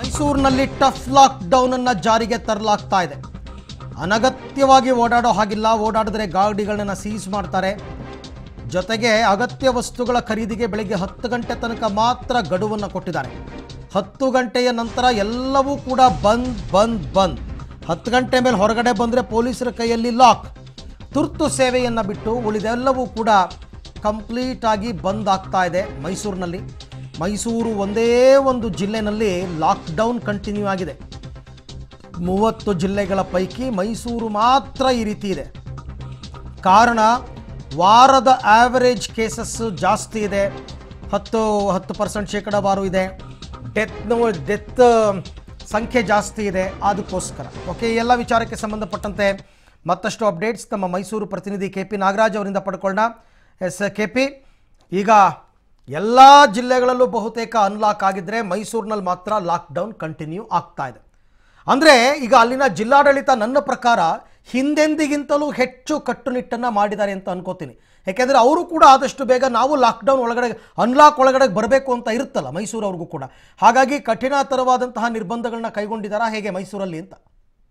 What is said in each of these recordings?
ಮೈಸೂರಿನಲ್ಲಿ tough lock down ಅನ್ನ ಜಾರಿಗೆ ತರಲಾಗ್ತಾ ಇದೆ ಅನಗತ್ಯವಾಗಿ ಓಡಾಡೋ ಹಾಗಿಲ್ಲ ಓಡಾಡಿದ್ರೆ ಗಾಡಿಗಳನ್ನ ಸೀಸ್ ಮಾಡ್ತಾರೆ ಜೊತೆಗೆ ಅಗತ್ಯ ವಸ್ತುಗಳ ಖರೀದಿಗೆ ಬೆಳಗ್ಗೆ ಹತ್ತು ಗಂಟೆ ತನಕ ಮಾತ್ರ ಗಡುವನ್ನು ಕೊಟ್ಟಿದ್ದಾರೆ ಹತ್ತು ಗಂಟೆಯ ನಂತರ ಎಲ್ಲವೂ ಕೂಡ ಬಂದ್ ಬಂದ್ ಬಂದ್ ಹತ್ತು ಗಂಟೆ ಮೇಲೆ ಹೊರಗಡೆ ಬಂದರೆ ಪೊಲೀಸರ ಕೈಯಲ್ಲಿ ಲಾಕ್ ತುರ್ತು ಸೇವೆಯನ್ನು ಬಿಟ್ಟು ಉಳಿದೆಲ್ಲವೂ ಕೂಡ ಕಂಪ್ಲೀಟ್ ಆಗಿ ಬಂದ್ ಆಗ್ತಾ ಇದೆ ಮೈಸೂರಿನಲ್ಲಿ ಮೈಸೂರು ಒಂದೇ ಒಂದು ಜಿಲ್ಲೆನಲ್ಲಿ ಲಾಕ್ಡೌನ್ ಕಂಟಿನ್ಯೂ ಆಗಿದೆ ಮೂವತ್ತು ಜಿಲ್ಲೆಗಳ ಪೈಕಿ ಮೈಸೂರು ಮಾತ್ರ ಈ ರೀತಿ ಇದೆ ಕಾರಣ ವಾರದ ಆವರೇಜ್ ಕೇಸಸ್ ಜಾಸ್ತಿ ಇದೆ ಹತ್ತು ಹತ್ತು ಪರ್ಸೆಂಟ್ ಶೇಕಡಾವಾರು ಇದೆ ಡೆತ್ ಡೆತ್ ಸಂಖ್ಯೆ ಜಾಸ್ತಿ ಇದೆ ಅದಕ್ಕೋಸ್ಕರ ಓಕೆ ಈ ಎಲ್ಲ ವಿಚಾರಕ್ಕೆ ಸಂಬಂಧಪಟ್ಟಂತೆ ಮತ್ತಷ್ಟು ಅಪ್ಡೇಟ್ಸ್ ನಮ್ಮ ಮೈಸೂರು ಪ್ರತಿನಿಧಿ ಕೆ ಪಿ ನಾಗರಾಜ್ ಅವರಿಂದ ಪಡ್ಕೊಳ್ಳೋಣ ಎಸ್ ಕೆ ಪಿ ಈಗ ಎಲ್ಲ ಜಿಲ್ಲೆಗಳಲ್ಲೂ ಬಹುತೇಕ ಅನ್ಲಾಕ್ ಆಗಿದ್ದರೆ ಮೈಸೂರಿನಲ್ಲಿ ಮಾತ್ರ ಲಾಕ್ಡೌನ್ ಕಂಟಿನ್ಯೂ ಆಗ್ತಾ ಇದೆ ಅಂದರೆ ಈಗ ಅಲ್ಲಿನ ಜಿಲ್ಲಾಡಳಿತ ನನ್ನ ಪ್ರಕಾರ ಹಿಂದೆಂದಿಗಿಂತಲೂ ಹೆಚ್ಚು ಕಟ್ಟುನಿಟ್ಟನ್ನು ಮಾಡಿದ್ದಾರೆ ಅಂತ ಅನ್ಕೋತೀನಿ ಯಾಕೆಂದರೆ ಅವರು ಕೂಡ ಆದಷ್ಟು ಬೇಗ ನಾವು ಲಾಕ್ಡೌನ್ ಒಳಗಡೆ ಅನ್ಲಾಕ್ ಒಳಗಡೆ ಬರಬೇಕು ಅಂತ ಇರುತ್ತಲ್ಲ ಮೈಸೂರವ್ರಿಗೂ ಕೂಡ ಹಾಗಾಗಿ ಕಠಿಣತರವಾದಂತಹ ನಿರ್ಬಂಧಗಳನ್ನ ಕೈಗೊಂಡಿದ್ದಾರಾ ಹೇಗೆ ಮೈಸೂರಲ್ಲಿ ಅಂತ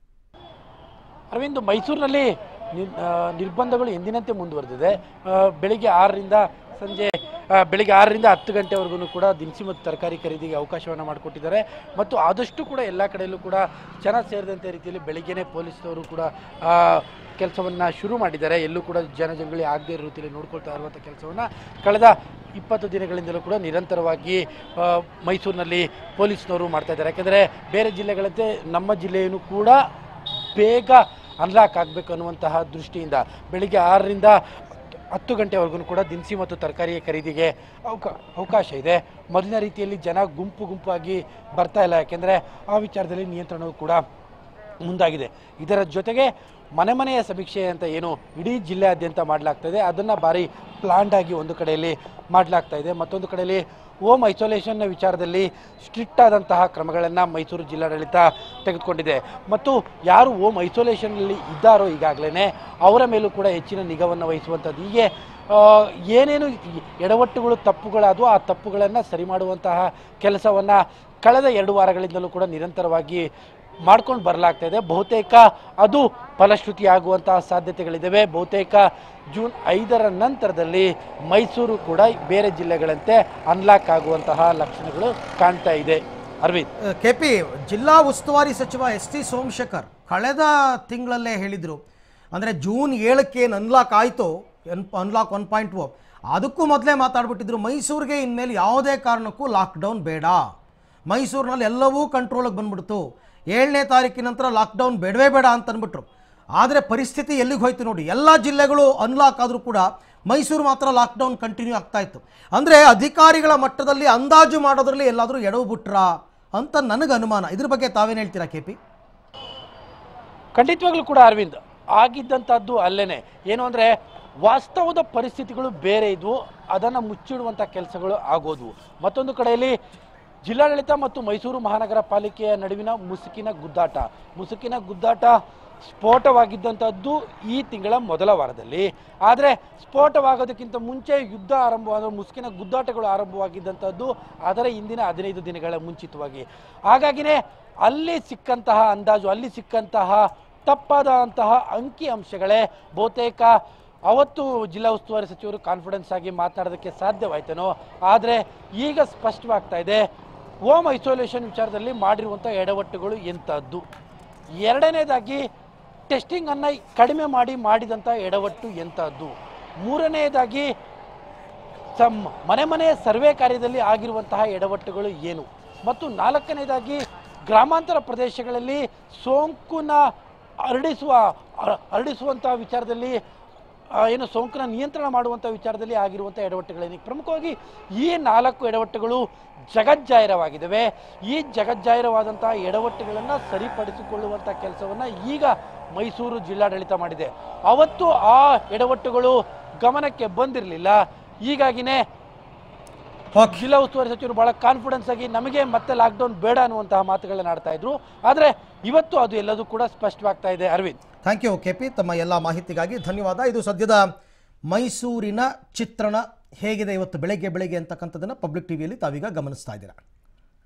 ಅರವಿಂದ್ ಮೈಸೂರಿನಲ್ಲಿ ನಿರ್- ಆ, ನಿರ್ಬಂಧಗಳು ಎಂದಿನಂತೆ ಮುಂದುವರೆದಿದೆ ಆ, ಬೆಳಿಗ್ಗೆ ಆರರಿಂದ ಸಂಜೆ ಆ, ಬೆಳಿಗ್ಗೆ ಆರರಿಂದ ಹತ್ತು ಗಂಟೆವರೆಗೂ ಕೂಡ ದಿನಸಿ ಮತ್ತು ತರಕಾರಿ ಖರೀದಿಗೆ ಅವಕಾಶವನ್ನು ಮಾಡಿಕೊಟ್ಟಿದ್ದಾರೆ ಮತ್ತು ಆದಷ್ಟು ಕೂಡ ಎಲ್ಲ ಕಡೆಯಲ್ಲೂ ಕೂಡ ಜನ ಸೇರಿದಂತೆ ರೀತಿಯಲ್ಲಿ ಬೆಳಿಗ್ಗೆನೇ ಪೊಲೀಸ್ನವರು ಕೂಡ ಕೆಲಸವನ್ನು ಶುರು ಮಾಡಿದ್ದಾರೆ ಎಲ್ಲೂ ಕೂಡ ಜನಜಂಗಳಿ ಆಗದೇ ಇರೋ ರೀತಿಯಲ್ಲಿ ನೋಡ್ಕೊಳ್ತಾ ಇರುವಂಥ ಕೆಲಸವನ್ನು ಕಳೆದ ಇಪ್ಪತ್ತು ದಿನಗಳಿಂದಲೂ ಕೂಡ ನಿರಂತರವಾಗಿ ಆ, ಮೈಸೂರಿನಲ್ಲಿ ಪೊಲೀಸ್ನವರು ಮಾಡ್ತಾ ಇದ್ದಾರೆ ಯಾಕೆಂದರೆ ಬೇರೆ ಜಿಲ್ಲೆಗಳಂತೆ ನಮ್ಮ ಜಿಲ್ಲೆಯೂ ಕೂಡ ಬೇಗ ಅನ್ಲಾಕ್ ಆಗಬೇಕು ಅನ್ನುವಂತಹ ದೃಷ್ಟಿಯಿಂದ ಬೆಳಿಗ್ಗೆ ಆರರಿಂದ ಹತ್ತು ಗಂಟೆವರೆಗೂ ಕೂಡ ದಿನಸಿ ಮತ್ತು ತರಕಾರಿ ಖರೀದಿಗೆ ಅವಕ ಅವಕಾಶ ಇದೆ ಮೊದಲಿನ ರೀತಿಯಲ್ಲಿ ಜನ ಗುಂಪು ಗುಂಪಾಗಿ ಬರ್ತಾ ಇಲ್ಲ ಯಾಕೆಂದರೆ ಆ ವಿಚಾರದಲ್ಲಿ ನಿಯಂತ್ರಣವು ಕೂಡ ಮುಂದಾಗಿದೆ ಇದರ ಜೊತೆಗೆ ಮನೆ ಮನೆಯ ಸಮೀಕ್ಷೆ ಅಂತ ಏನು ಇಡೀ ಜಿಲ್ಲೆಯಾದ್ಯಂತ ಮಾಡಲಾಗ್ತದೆ ಅದನ್ನು ಭಾರಿ ಪ್ಲಾನ್ಡ್ ಆಗಿ ಒಂದು ಕಡೆಯಲ್ಲಿ ಮಾಡಲಾಗ್ತಾ ಇದೆ ಮತ್ತೊಂದು ಕಡೆಯಲ್ಲಿ ಹೋಮ್ ಐಸೋಲೇಷನ್ನ ವಿಚಾರದಲ್ಲಿ ಸ್ಟ್ರಿಕ್ಟ್ ಆದಂತಹ ಕ್ರಮಗಳನ್ನು ಮೈಸೂರು ಜಿಲ್ಲಾಡಳಿತ ತೆಗೆದುಕೊಂಡಿದೆ ಮತ್ತು ಯಾರು ಹೋಮ್ ಐಸೋಲೇಷನ್ನಲ್ಲಿ ಇದ್ದಾರೋ ಈಗಾಗಲೇ ಅವರ ಮೇಲೂ ಕೂಡ ಹೆಚ್ಚಿನ ನಿಗಾವನ್ನು ವಹಿಸುವಂಥದ್ದು ಹೀಗೆ ಆ, ಏನೇನು ಎಡವಟ್ಟುಗಳು ತಪ್ಪುಗಳಾದವು ಆ ತಪ್ಪುಗಳನ್ನು ಸರಿ ಮಾಡುವಂತಹ ಕೆಲಸವನ್ನು ಕಳೆದ ಎರಡು ವಾರಗಳಿಂದಲೂ ಕೂಡ ನಿರಂತರವಾಗಿ ಮಾಡ್ಕೊಂಡು ಬರಲಾಗ್ತಾ ಇದೆ ಬಹುತೇಕ ಅದು ಫಲಶ್ರುತಿಯಾಗುವಂತಹ ಸಾಧ್ಯತೆಗಳಿದ್ದಾವೆ ಬಹುತೇಕ ಜೂನ್ ಐದರ ನಂತರದಲ್ಲಿ ಮೈಸೂರು ಕೂಡ ಬೇರೆ ಜಿಲ್ಲೆಗಳಂತೆ ಅನ್ಲಾಕ್ ಆಗುವಂತಹ ಲಕ್ಷಣಗಳು ಕಾಣ್ತಾ ಇದೆ ಅರವಿಂದ್ ಕೆ ಪಿ ಜಿಲ್ಲಾ ಉಸ್ತುವಾರಿ ಸಚಿವ ಎಸ್ ಟಿ ಸೋಮಶೇಖರ್ ಕಳೆದ ತಿಂಗಳಲ್ಲೇ ಹೇಳಿದರು ಅಂದರೆ ಜೂನ್ ಏಳಕ್ಕೆ ಏನು ಅನ್ಲಾಕ್ ಆಯಿತು ಎನ್ ಅನ್ಲಾಕ್ ಒನ್ ಪಾಯಿಂಟ್ ಓ ಅದಕ್ಕೂ ಮೊದಲೇ ಮಾತಾಡ್ಬಿಟ್ಟಿದ್ರು ಮೈಸೂರಿಗೆ ಇನ್ಮೇಲೆ ಯಾವುದೇ ಕಾರಣಕ್ಕೂ ಲಾಕ್ಡೌನ್ ಬೇಡ ಮೈಸೂರಿನಲ್ಲಿ ಎಲ್ಲವೂ ಕಂಟ್ರೋಲಿಗೆ ಬಂದ್ಬಿಡ್ತು ಏಳನೇ ತಾರೀಕಿನ ನಂತರ ಲಾಕ್ಡೌನ್ ಬೇಡವೇ ಬೇಡ ಅಂತ ಅಂದ್ಬಿಟ್ರು ಆದರೆ ಪರಿಸ್ಥಿತಿ ಎಲ್ಲಿಗೆ ಹೋಯ್ತು ನೋಡಿ ಎಲ್ಲ ಜಿಲ್ಲೆಗಳು ಅನ್ಲಾಕ್ ಆದರೂ ಕೂಡ ಮೈಸೂರು ಮಾತ್ರ ಲಾಕ್ಡೌನ್ ಕಂಟಿನ್ಯೂ ಆಗ್ತಾ ಇತ್ತು ಅಂದರೆ ಅಧಿಕಾರಿಗಳ ಮಟ್ಟದಲ್ಲಿ ಅಂದಾಜು ಮಾಡೋದ್ರಲ್ಲಿ ಎಲ್ಲಾದರೂ ಎಡವು ಬಿಟ್ರಾ ಅಂತ ನನಗೆ ಅನುಮಾನ ಇದ್ರ ಬಗ್ಗೆ ತಾವೇನು ಹೇಳ್ತೀರಾ ಕೆ ಪಿ ಖಂಡಿತವಾಗ್ಲೂ ಕೂಡ ಅರವಿಂದ್ ಆಗಿದ್ದಂಥದ್ದು ಅಲ್ಲೇನೆ ಏನು ಅಂದರೆ ವಾಸ್ತವದ ಪರಿಸ್ಥಿತಿಗಳು ಬೇರೆ ಇದ್ವು ಅದನ್ನು ಮುಚ್ಚಿಡುವಂಥ ಕೆಲಸಗಳು ಆಗೋದ್ವು ಮತ್ತೊಂದು ಕಡೆಯಲ್ಲಿ ಜಿಲ್ಲಾಡಳಿತ ಮತ್ತು ಮೈಸೂರು ಮಹಾನಗರ ಪಾಲಿಕೆಯ ನಡುವಿನ ಮುಸುಕಿನ ಗುದ್ದಾಟ ಮುಸುಕಿನ ಗುದ್ದಾಟ ಸ್ಫೋಟವಾಗಿದ್ದಂಥದ್ದು ಈ ತಿಂಗಳ ಮೊದಲ ವಾರದಲ್ಲಿ ಆದರೆ ಸ್ಫೋಟವಾಗೋದಕ್ಕಿಂತ ಮುಂಚೆ ಯುದ್ಧ ಆರಂಭವಾದ ಮುಸುಕಿನ ಗುದ್ದಾಟಗಳು ಆರಂಭವಾಗಿದ್ದಂಥದ್ದು ಅದರ ಇಂದಿನ ಹದಿನೈದು ದಿನಗಳ ಮುಂಚಿತವಾಗಿ ಹಾಗಾಗಿನೇ ಅಲ್ಲಿ ಸಿಕ್ಕಂತಹ ಅಂದಾಜು ಅಲ್ಲಿ ಸಿಕ್ಕಂತಹ ತಪ್ಪಾದಂತಹ ಅಂಕಿ ಅಂಶಗಳೇ ಬಹುತೇಕ ಅವತ್ತು ಜಿಲ್ಲಾ ಉಸ್ತುವಾರಿ ಸಚಿವರು ಕಾನ್ಫಿಡೆನ್ಸ್ ಆಗಿ ಮಾತನಾಡೋದಕ್ಕೆ ಸಾಧ್ಯವಾಯ್ತೇನೋ ಆದರೆ ಈಗ ಸ್ಪಷ್ಟವಾಗ್ತಾ ಇದೆ ಹೋಮ್ ಐಸೋಲೇಷನ್ ವಿಚಾರದಲ್ಲಿ ಮಾಡಿರುವಂಥ ಎಡವಟ್ಟುಗಳು ಎಂಥದ್ದು ಎರಡನೇದಾಗಿ ಟೆಸ್ಟಿಂಗನ್ನು ಕಡಿಮೆ ಮಾಡಿ ಮಾಡಿದಂಥ ಎಡವಟ್ಟು ಎಂಥದ್ದು ಮೂರನೆಯದಾಗಿ ಸಮ್ ಮನೆ ಮನೆ ಸರ್ವೆ ಕಾರ್ಯದಲ್ಲಿ ಆಗಿರುವಂತಹ ಎಡವಟ್ಟುಗಳು ಏನು ಮತ್ತು ನಾಲ್ಕನೇದಾಗಿ ಗ್ರಾಮಾಂತರ ಪ್ರದೇಶಗಳಲ್ಲಿ ಸೋಂಕುನ ಹರಡಿಸುವ ಹರ- ಹರಡಿಸುವಂತಹ ವಿಚಾರದಲ್ಲಿ ಆ, ಏನು ಸೋಂಕನ್ನ ನಿಯಂತ್ರಣ ಮಾಡುವಂಥ ವಿಚಾರದಲ್ಲಿ ಆಗಿರುವಂಥ ಎಡವಟ್ಟುಗಳೇನು ಪ್ರಮುಖವಾಗಿ ಈ ನಾಲ್ಕು ಎಡವಟ್ಟುಗಳು ಜಗಜ್ಜಾಹಿರವಾಗಿದ್ದಾವೆ ಈ ಜಗಜ್ಜಾಹಿರವಾದಂಥ ಎಡವಟ್ಟುಗಳನ್ನು ಸರಿಪಡಿಸಿಕೊಳ್ಳುವಂಥ ಕೆಲಸವನ್ನು ಈಗ ಮೈಸೂರು ಜಿಲ್ಲಾಡಳಿತ ಮಾಡಿದೆ ಅವತ್ತು ಆ ಎಡವಟ್ಟುಗಳು ಗಮನಕ್ಕೆ ಬಂದಿರಲಿಲ್ಲ ಹೀಗಾಗಿನೇ ಜಿಲ್ಲಾ ಉಸ್ತುವಾರಿ ಸಚಿವರು ಬಹಳ ಕಾನ್ಫಿಡೆನ್ಸ್ ಆಗಿ ನಮಗೆ ಮತ್ತೆ ಲಾಕ್ಡೌನ್ ಬೇಡ ಅನ್ನುವಂತಹ ಮಾತುಗಳನ್ನ ಆಡ್ತಾ ಇದ್ರು ಆದರೆ ಇವತ್ತು ಅದು ಎಲ್ಲದೂ ಕೂಡ ಸ್ಪಷ್ಟವಾಗ್ತಾ ಇದೆ Arvind thank you K P ತಮ್ಮ ಎಲ್ಲ ಮಾಹಿತಿಗಾಗಿ ಧನ್ಯವಾದ ಇದು ಸದ್ಯದ ಮೈಸೂರಿನ ಚಿತ್ರಣ ಹೇಗಿದೆ ಇವತ್ತು ಬೆಳಗ್ಗೆ ಬೆಳಗ್ಗೆ ಅಂತಕ್ಕಂಥದ್ದನ್ನು ಪಬ್ಲಿಕ್ ಟಿವಿಯಲ್ಲಿ ತಾವೀಗ ಗಮನಿಸ್ತಾ ಇದ್ದೀರಾ